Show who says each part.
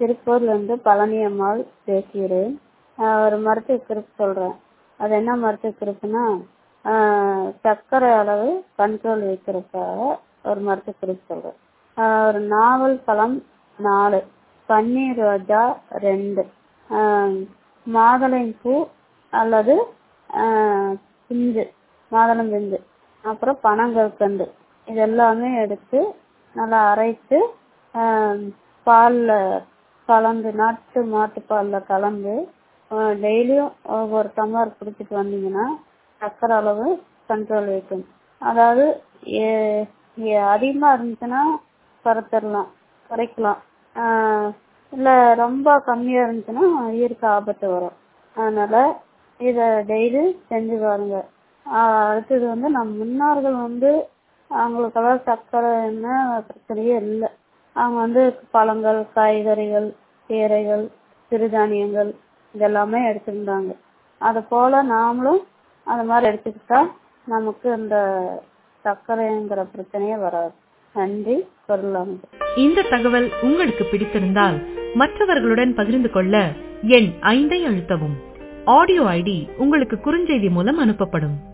Speaker 1: திருப்பூர்லேருந்து பழனி அம்மாள் பேசுகிறேன் ஒரு மருத்துவ குறிப்பு சொல்கிறேன் அது என்ன மருத்துவ குறிப்புனா சர்க்கரை அளவு கண்ட்ரோல் வைக்கிறதுக்காக ஒரு மருத்துவ குறிப்பு சொல்கிறேன் ஒரு நாவல் பழம் நாலு பன்னீர் ரோஜா ரெண்டு மாதுளம்பூ அல்லது பிஞ்சு மாதுளம் பிஞ்சு அப்புறம் பனங்கற்கண்டு இது எல்லாமே எடுத்து நல்லா அரைத்து பாலில் கலந்து நாட்டு மாட்டுப்பாலில் கலந்து டெய்லியும் ஒவ்வொரு டம்ளர் குடிச்சிட்டு வந்தீங்கன்னா சர்க்கரை அளவு கண்ட்ரோல் வைக்கும் அதாவது அதிகமாக இருந்துச்சுன்னா குறைச்சிடலாம் குறைக்கலாம் இல்லை ரொம்ப கம்மியாக இருந்துச்சுன்னா உயிருக்கு ஆபத்து வரும் அதனால இதை டெய்லி செஞ்சு பாருங்க அடுத்தது வந்து நம் முன்னோர்கள் வந்து அவங்களுக்கெல்லாம் சர்க்கரை என்ன பிரச்சனையே இல்லை அவங்க வந்து பழங்கள் காய்கறிகள் கீரைகள் சிறுதானியங்கள் இதெல்லாமே எடுத்திருந்தாங்க அது போல நாமளும் அது மாதிரி எடுத்துக்கிட்டா நமக்கு இந்த சர்க்கரைங்கிற பிரச்சனையே வராது நன்றி சொல்லலாம்
Speaker 2: இந்த தகவல் உங்களுக்கு பிடித்திருந்தால் மற்றவர்களுடன் பகிர்ந்து கொள்ள எண் ஐந்தை அழுத்தவும் ஆடியோ ஐடி உங்களுக்கு குறுஞ்செய்தி மூலம் அனுப்பப்படும்